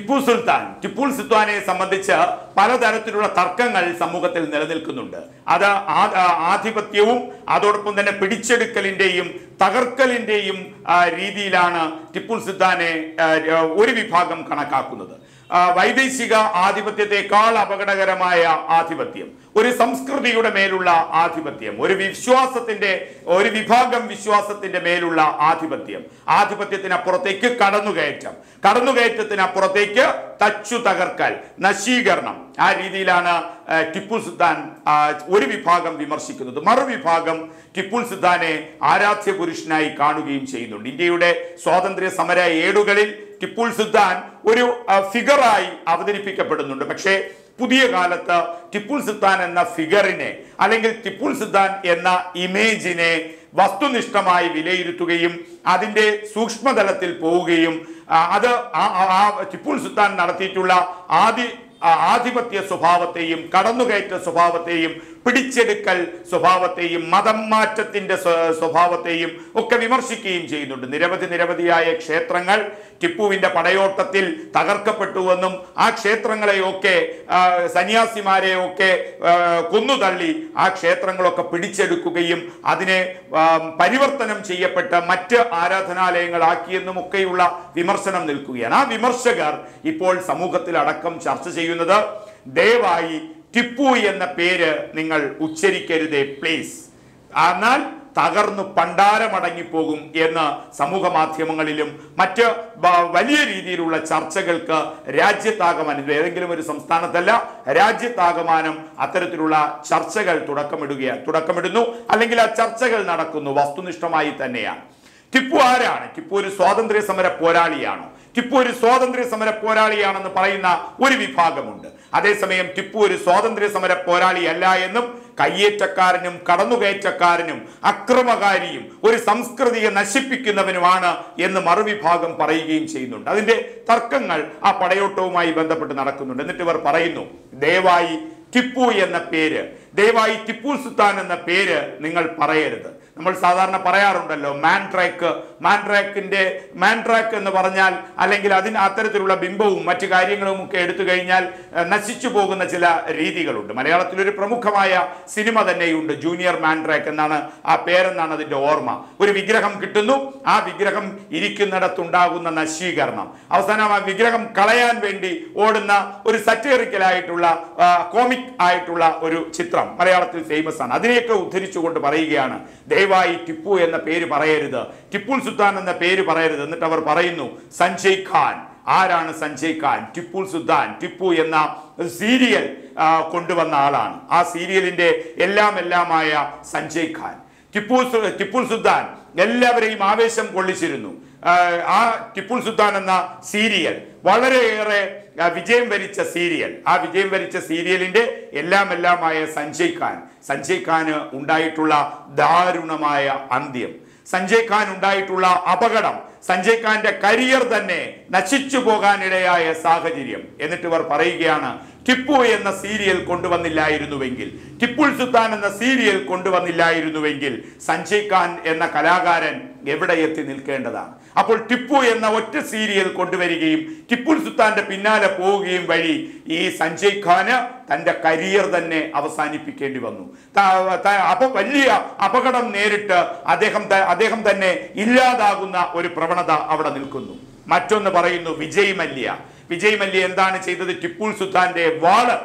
ടിപ്പു സുൽത്താൻ ടിപ്പു സുൽത്താനെ സംബന്ധിച്ച് പലതരത്തിലുള്ള തർക്കങ്ങൾ സമൂഹത്തിൽ നിലനിൽക്കുന്നുണ്ട് അത് ആ- ആ- ആധിപത്യവും അതോടൊപ്പം തന്നെ പിടിച്ചെടുക്കലിന്റെയും തകർക്കലിന്റെയും ആ, രീതിയിലാണ് ടിപ്പു സുൽത്താനെ ആ, ഒരു വിഭാഗം കണക്കാക്കുന്നത് ആ, വൈദേശിക ആധിപത്യത്തെക്കാൾ അപകടകരമായ ആധിപത്യം ഒരു സംസ്കൃതിയുടെ മേലുള്ള ആധിപത്യം ഒരു വിശ്വാസത്തിന്റെ ഒരു വിഭാഗം വിശ്വാസത്തിന്റെ മേലുള്ള ആധിപത്യം ആധിപത്യത്തിനപ്പുറത്തേക്ക് കടന്നുകയറ്റം കടന്നുകയറ്റത്തിനപ്പുറത്തേക്ക് തച്ചു തകർക്കൽ നശീകരണം ആ രീതിയിലാണ് ആ, ടിപ്പു സുൽത്താൻ ആ, ഒരു വിഭാഗം വിമർശിക്കുന്നത് മറുവിഭാഗം ടിപ്പു സുൽത്താനെ ആരാധ്യ പുരുഷനായി കാണുകയും ചെയ്യുന്നുണ്ട് ഇന്ത്യയുടെ സ്വാതന്ത്ര്യ സമര ഏടുകളിൽ ടിപ്പു സുൽത്താൻ ഒരു ആ, ഫിഗറായി അവതരിപ്പിക്കപ്പെടുന്നുണ്ട് പക്ഷേ പുതിയ കാലത്ത് ടിപ്പു സുൽത്താൻ എന്ന ഫിഗറിനെ അല്ലെങ്കിൽ ടിപ്പു സുൽത്താൻ എന്ന ഇമേജിനെ വസ്തുനിഷ്ഠമായി വിലയിരുത്തുകയും അതിൻ്റെ സൂക്ഷ്മതലത്തിൽ പോവുകയും ആ, അത് ആ- ആ- ആ ടിപ്പു സുൽത്താൻ നടത്തിയിട്ടുള്ള ആദി ആ ആധിപത്യ സ്വഭാവത്തെയും കടന്നുകയറ്റ സ്വഭാവത്തെയും പിടിച്ചെടുക്കൽ സ്വഭാവത്തെയും മതം മാറ്റത്തിന്റെ സ്വ- സ്വഭാവത്തെയും ഒക്കെ വിമർശിക്കുകയും ചെയ്യുന്നുണ്ട് നിരവധി നിരവധിയായ ക്ഷേത്രങ്ങൾ ടിപ്പുവിന്റെ പടയോട്ടത്തിൽ തകർക്കപ്പെട്ടുവെന്നും ആ ക്ഷേത്രങ്ങളെയൊക്കെ ആ, സന്യാസിമാരെയൊക്കെ ആ, കൊന്നുതള്ളി ആ ക്ഷേത്രങ്ങളൊക്കെ പിടിച്ചെടുക്കുകയും അതിനെ ആ, പരിവർത്തനം ചെയ്യപ്പെട്ട മറ്റ് ആരാധനാലയങ്ങളാക്കിയെന്നും ഒക്കെയുള്ള വിമർശനം നിൽക്കുകയാണ് ആ വിമർശകർ ഇപ്പോൾ സമൂഹത്തിൽ അടക്കം ചർച്ച ചെയ്യുന്നത് ദയവായി ടിപ്പു എന്ന പേര് നിങ്ങൾ ഉച്ചരിക്കരുതേ പ്ലീസ് എന്നാൽ തകർന്നു പണ്ടാരമടങ്ങിപ്പോകും എന്ന് സമൂഹ മാധ്യമങ്ങളിലും മറ്റ് ബ- വലിയ രീതിയിലുള്ള ചർച്ചകൾക്ക് രാജ്യത്താകമാനം ഇത് ഏതെങ്കിലും ഒരു സംസ്ഥാനത്തല്ല രാജ്യത്താകമാനം അത്തരത്തിലുള്ള ചർച്ചകൾ തുടക്കമിടുക തുടക്കമിടുന്നു അല്ലെങ്കിൽ ആ ചർച്ചകൾ നടക്കുന്നു വസ്തുനിഷ്ഠമായി തന്നെയാണ് ടിപ്പു ആരാണ് ടിപ്പു ഒരു സ്വാതന്ത്ര്യ സമര പോരാളിയാണോ ടിപ്പു ഒരു സ്വാതന്ത്ര്യ സമര പോരാളിയാണെന്ന് പറയുന്ന ഒരു വിഭാഗമുണ്ട് അതേസമയം ടിപ്പു ഒരു സ്വാതന്ത്ര്യ സമര പോരാളിയല്ല എന്നും കയ്യേറ്റക്കാരനും കടന്നുകയറ്റക്കാരനും അക്രമകാരിയും ഒരു സംസ്കൃതിയെ നശിപ്പിക്കുന്നവനുമാണ് എന്ന് മറുവിഭാഗം പറയുകയും ചെയ്യുന്നുണ്ട് അതിന്റെ തർക്കങ്ങൾ ആ പടയോട്ടവുമായി ബന്ധപ്പെട്ട് നടക്കുന്നുണ്ട് എന്നിട്ട് ഇവർ പറയുന്നു ദയവായി ടിപ്പു എന്ന പേര് ദയവായി ടിപ്പു സുൽത്താൻ എന്ന പേര് നിങ്ങൾ പറയരുത് നമ്മൾ സാധാരണ പറയാറുണ്ടല്ലോ മാൻട്രാക്ക് മാൻട്രാക്കിന്റെ മാൻട്രാക്ക് എന്ന് പറഞ്ഞാൽ അല്ലെങ്കിൽ അതിന് അത്തരത്തിലുള്ള ബിംബവും മറ്റു കാര്യങ്ങളും ഒക്കെ എടുത്തു കഴിഞ്ഞാൽ ഏഹ്, നശിച്ചു പോകുന്ന ചില രീതികളുണ്ട് മലയാളത്തിൽ ഒരു പ്രമുഖമായ സിനിമ തന്നെയുണ്ട് ജൂനിയർ മാൻട്രാക്ക് എന്നാണ് ആ പേരെന്നാണ് അതിന്റെ ഓർമ്മ ഒരു വിഗ്രഹം കിട്ടുന്നു ആ വിഗ്രഹം ഇരിക്കുന്നിടത്തുണ്ടാകുന്ന നശീകരണം അവസാനം ആ വിഗ്രഹം കളയാൻ വേണ്ടി ഓടുന്ന ഒരു സറ്റേറിക്കലായിട്ടുള്ള കോമിക് ആയിട്ടുള്ള ഒരു ചിത്രം മലയാളത്തിൽ ഫേമസ് ആണ് അതിനെയൊക്കെ ഉദ്ധരിച്ചുകൊണ്ട് പറയുകയാണ് ദയവായി ടിപ്പു എന്ന പേര് പറയരുത് ടിപ്പു സുൽത്താൻ എന്ന പേര് പറയരുത് എന്നിട്ട് അവർ പറയുന്നു സഞ്ജയ് ഖാൻ ആരാണ് സഞ്ജയ് ഖാൻ ടിപ്പു സുൽത്താൻ ടിപ്പു എന്ന സീരിയൽ ആ, കൊണ്ടുവന്ന ആളാണ് ആ സീരിയലിന്റെ എല്ലാം എല്ലാമായ സഞ്ജയ് ഖാൻ ടിപ്പു സു- ടിപ്പു സുൽത്താൻ എല്ലാവരെയും ആവേശം കൊള്ളിച്ചിരുന്നു ആ, ആ ടിപ്പു സുൽത്താൻ എന്ന സീരിയൽ വളരെയേറെ ആ, വിജയം വരിച്ച സീരിയൽ ആ വിജയം വരിച്ച സീരിയലിന്റെ എല്ലാം എല്ലാമായ സഞ്ജയ് ഖാൻ സഞ്ജയ് ഖാന് ഉണ്ടായിട്ടുള്ള ദാരുണമായ അന്ത്യം സഞ്ജയ് ഖാൻ ഉണ്ടായിട്ടുള്ള അപകടം സഞ്ജയ് ഖാന്റെ കരിയർ തന്നെ നശിച്ചു പോകാനിടയായ സാഹചര്യം എന്നിട്ട് ഇവർ പറയുകയാണ് ടിപ്പു എന്ന സീരിയൽ കൊണ്ടുവന്നില്ലായിരുന്നുവെങ്കിൽ ടിപ്പുൾ സുൽത്താൻ എന്ന സീരിയൽ കൊണ്ടുവന്നില്ലായിരുന്നുവെങ്കിൽ സഞ്ജയ് ഖാൻ എന്ന കലാകാരൻ എവിടെ എത്തി നിൽക്കേണ്ടതാണ് അപ്പോൾ ടിപ്പു എന്ന ഒറ്റ സീരിയൽ കൊണ്ടുവരികയും ടിപ്പുൾ സുൽത്താന്റെ പിന്നാലെ പോവുകയും വഴി ഈ സഞ്ജയ് ഖാന് തന്റെ കരിയർ തന്നെ അവസാനിപ്പിക്കേണ്ടി വന്നു ത- ത- അപ്പൊ വലിയ അപകടം നേരിട്ട് അദ്ദേഹം ത- അദ്ദേഹം തന്നെ ഇല്ലാതാകുന്ന ഒരു പ്രവണത അവിടെ നിൽക്കുന്നു മറ്റൊന്ന് പറയുന്നു വിജയ് മല്യ വിജയ് മല്യ എന്താണ് ചെയ്തത് ടിപ്പു സുൽത്താന്റെ വാള്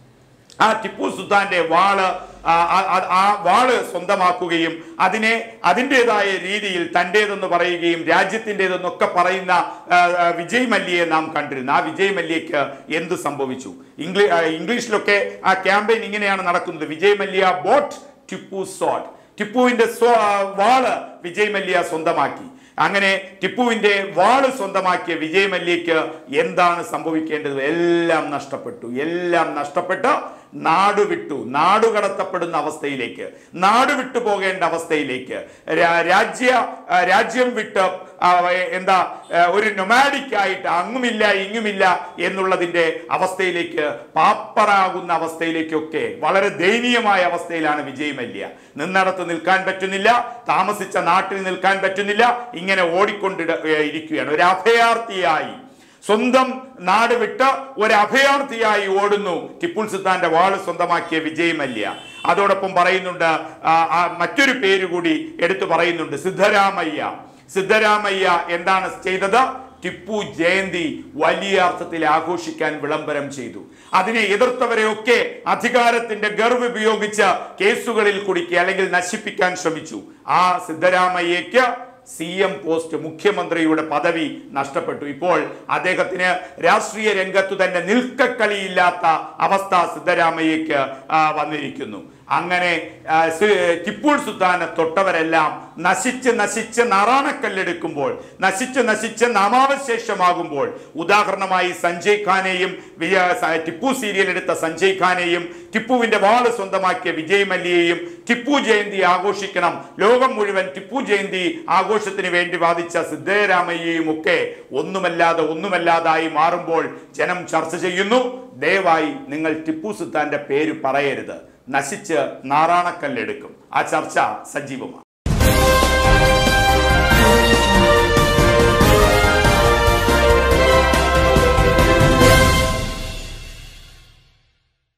ആ ടിപ്പു സുൽത്താന്റെ വാള് ആ, ആ- ആ- ആ വാള് സ്വന്തമാക്കുകയും അതിനെ അതിൻ്റെതായ രീതിയിൽ തൻ്റേതെന്ന് പറയുകയും രാജ്യത്തിൻ്റെതെന്നൊക്കെ പറയുന്ന ആ, ആ, വിജയ് മല്യയെ നാം കണ്ടിരുന്നു ആ വിജയ് മല്യയ്ക്ക് എന്ത് സംഭവിച്ചു ഇംഗ്ലീ ആ, ഇംഗ്ലീഷിലൊക്കെ ആ ക്യാമ്പയിൻ ഇങ്ങനെയാണ് നടക്കുന്നത് വിജയ് മല്യ ബോട്ട് ടിപ്പു സോട്ട് ടിപ്പുവിന്റെ സ്വ വാള് വിജയ് മല്യ സ്വന്തമാക്കി അങ്ങനെ ടിപ്പുവിന്റെ വാള് സ്വന്തമാക്കിയ വിജയ് മല്യയ്ക്ക് എന്താണ് സംഭവിക്കേണ്ടത് എല്ലാം നഷ്ടപ്പെട്ടു എല്ലാം നഷ്ടപ്പെട്ട് നാട് വിട്ടു നാട് കടത്തപ്പെടുന്ന അവസ്ഥയിലേക്ക് നാട് വിട്ടു പോകേണ്ട അവസ്ഥയിലേക്ക് രാ- രാജ്യ ആ, രാജ്യം വിട്ട് ആ, എന്താ ആ, ഒരു നൊമാഡിക് ആയിട്ട് അങ്ങുമില്ല ഇങ്ങുമില്ല എന്നുള്ളതിന്റെ അവസ്ഥയിലേക്ക് പാപ്പറാകുന്ന അവസ്ഥയിലേക്കൊക്കെ വളരെ ദയനീയമായ അവസ്ഥയിലാണ് വിജയ് മല്യ നിന്നിടത്ത് നിൽക്കാൻ പറ്റുന്നില്ല താമസിച്ച നാട്ടിൽ നിൽക്കാൻ പറ്റുന്നില്ല ഇങ്ങനെ ഓടിക്കൊണ്ടിട ഏ, ഇരിക്കുകയാണ് ഒരു അഭയാർത്ഥിയായി സ്വന്തം നാട് വിട്ട് ഒരു അഭയാർത്ഥിയായി ഓടുന്നു ടിപ്പു സുൽത്താന്റെ വാള് സ്വന്തമാക്കിയ വിജയ് മല്യ അതോടൊപ്പം പറയുന്നുണ്ട് ആ, ആ, മറ്റൊരു പേര് കൂടി എടുത്തു പറയുന്നുണ്ട് സിദ്ധരാമയ്യ സിദ്ധരാമയ്യ എന്താണ് ചെയ്തത് ടിപ്പു ജയന്തി വലിയ അർത്ഥത്തിൽ ആഘോഷിക്കാൻ വിളംബരം ചെയ്തു അതിനെ എതിർത്തവരെയൊക്കെ അധികാരത്തിന്റെ ഗർവ് ഉപയോഗിച്ച് കേസുകളിൽ കുടുക്കി അല്ലെങ്കിൽ നശിപ്പിക്കാൻ ശ്രമിച്ചു ആ സിദ്ധരാമയ്യയ്ക്ക് സി എം പോസ്റ്റ് മുഖ്യമന്ത്രിയുടെ പദവി നഷ്ടപ്പെട്ടു ഇപ്പോൾ അദ്ദേഹത്തിന് രാഷ്ട്രീയ രംഗത്തു തന്നെ നിൽക്കക്കളിയില്ലാത്ത അവസ്ഥ സിദ്ധരാമയ്യക്ക് ആ, വന്നിരിക്കുന്നു അങ്ങനെ ആ, സി- ടിപ്പു സുൽത്താനെ തൊട്ടവരെല്ലാം നശിച്ച് നശിച്ച് നാറാണക്കല്ലെടുക്കുമ്പോൾ നശിച്ച് നശിച്ച് നാമാവശേഷമാകുമ്പോൾ ഉദാഹരണമായി സഞ്ജയ് ഖാനെയും വിജയ സ- ടിപ്പു സീരിയൽ എടുത്ത സഞ്ജയ് ഖാനെയും ടിപ്പുവിന്റെ വാള് സ്വന്തമാക്കിയ വിജയ് മല്യയെയും ടിപ്പു ജയന്തി ആഘോഷിക്കണം ലോകം മുഴുവൻ ടിപ്പു ജയന്തി ആഘോഷത്തിന് വേണ്ടി വാദിച്ച സിദ്ധരാമയ്യയും ഒക്കെ ഒന്നുമല്ലാതെ ഒന്നുമല്ലാതായി മാറുമ്പോൾ ജനം ചർച്ച ചെയ്യുന്നു ദയവായി നിങ്ങൾ ടിപ്പു സുൽത്താന്റെ പേര് പറയരുത് നശിച്ച് നാറാണക്കല്ലെടുക്കും ആ ചർച്ച സജീവമാണ്